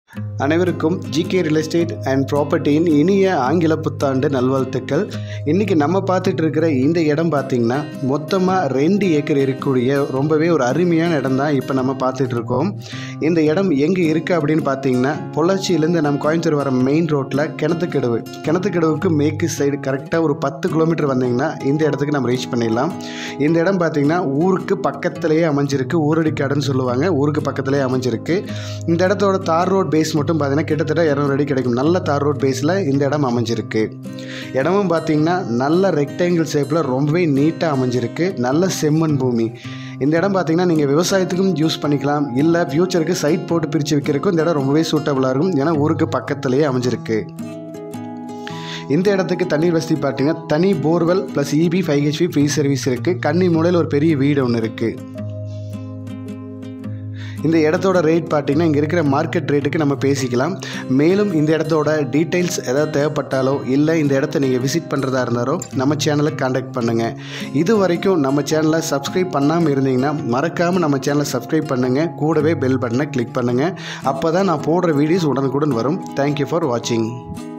அனைவருக்கும் GK real estate and ப்ராப்பர்ட்டியின் இனிய ஆங்கில புத்தாண்டு நல்வாழ்த்துக்கள் இன்றைக்கி நம்ம பார்த்துட்டு இருக்கிற இந்த இடம் பார்த்திங்கன்னா மொத்தமாக ரெண்டு ஏக்கர் இருக்கக்கூடிய ரொம்பவே ஒரு அருமையான இடம் தான் இப்போ நம்ம பார்த்துட்டு இருக்கோம் இந்த இடம் எங்கே இருக்குது அப்படின்னு பார்த்தீங்கன்னா பொள்ளாச்சியிலேருந்து நம்ம கோயம்புத்தூர் வர மெயின் ரோட்டில் கிணத்துக்கடவு கிணத்துக்கடவுக்கு மேற்கு சைடு கரெக்டாக ஒரு பத்து கிலோமீட்டர் வந்தீங்கன்னா இந்த இடத்துக்கு நம்ம ரீச் பண்ணிடலாம் இந்த இடம் பார்த்திங்கன்னா ஊருக்கு பக்கத்துலேயே அமைஞ்சிருக்கு ஊரடிக்காடுன்னு சொல்லுவாங்க ஊருக்கு பக்கத்துலேயே அமைஞ்சிருக்கு இந்த இடத்தோட தார் ரோட் பேஸ் மட்டும் பார்த்தீங்கன்னா கிட்டத்தட்ட இரநூறு அடி கிடைக்கும் நல்ல தார் ரோட் பேஸில் இந்த இடம் அமைஞ்சிருக்கு இடமும் பார்த்தீங்கன்னா நல்ல ரெக்டாங்கிள் ஷேப்பில் ரொம்பவே நீட்டாக அமைஞ்சிருக்கு நல்ல செம்மண் பூமி இந்த இடம் பார்த்தீங்கன்னா நீங்கள் விவசாயத்துக்கும் யூஸ் பண்ணிக்கலாம் இல்லை ஃப்யூச்சருக்கு சைட் போட்டு பிரித்து வைக்கிறதுக்கும் இந்த இடம் ரொம்பவே சூட்டபுளாக இருக்கும் ஏன்னா ஊருக்கு பக்கத்துலேயே அமைஞ்சிருக்கு இந்த இடத்துக்கு தண்ணீர் வசதி பார்த்தீங்கன்னா தனி borewell plus EB five HP free service இருக்குது கன்னி மூலையில் ஒரு பெரிய வீடு ஒன்று இருக்குது இந்த இடத்தோட ரேட் பார்த்தீங்கன்னா இங்கே இருக்கிற மார்க்கெட் ரேட்டுக்கு நம்ம பேசிக்கலாம் மேலும் இந்த இடத்தோட டீட்டெயில்ஸ் ஏதாவது தேவைப்பட்டாலோ இல்லை இந்த இடத்த நீங்கள் விசிட் பண்ணுறதா இருந்தாலோ நம்ம சேனலை காண்டாக்ட் பண்ணுங்கள் இது வரைக்கும் நம்ம சேனலை சப்ஸ்கிரைப் பண்ணாமல் இருந்தீங்கன்னா மறக்காமல் நம்ம சேனலை சப்ஸ்கிரைப் பண்ணுங்கள் கூடவே பெல் பட்டனை கிளிக் பண்ணுங்கள் அப்போ தான் நான் போடுற வீடியோஸ் உடனுக்குடன் வரும் தேங்க்யூ ஃபார் வாட்சிங்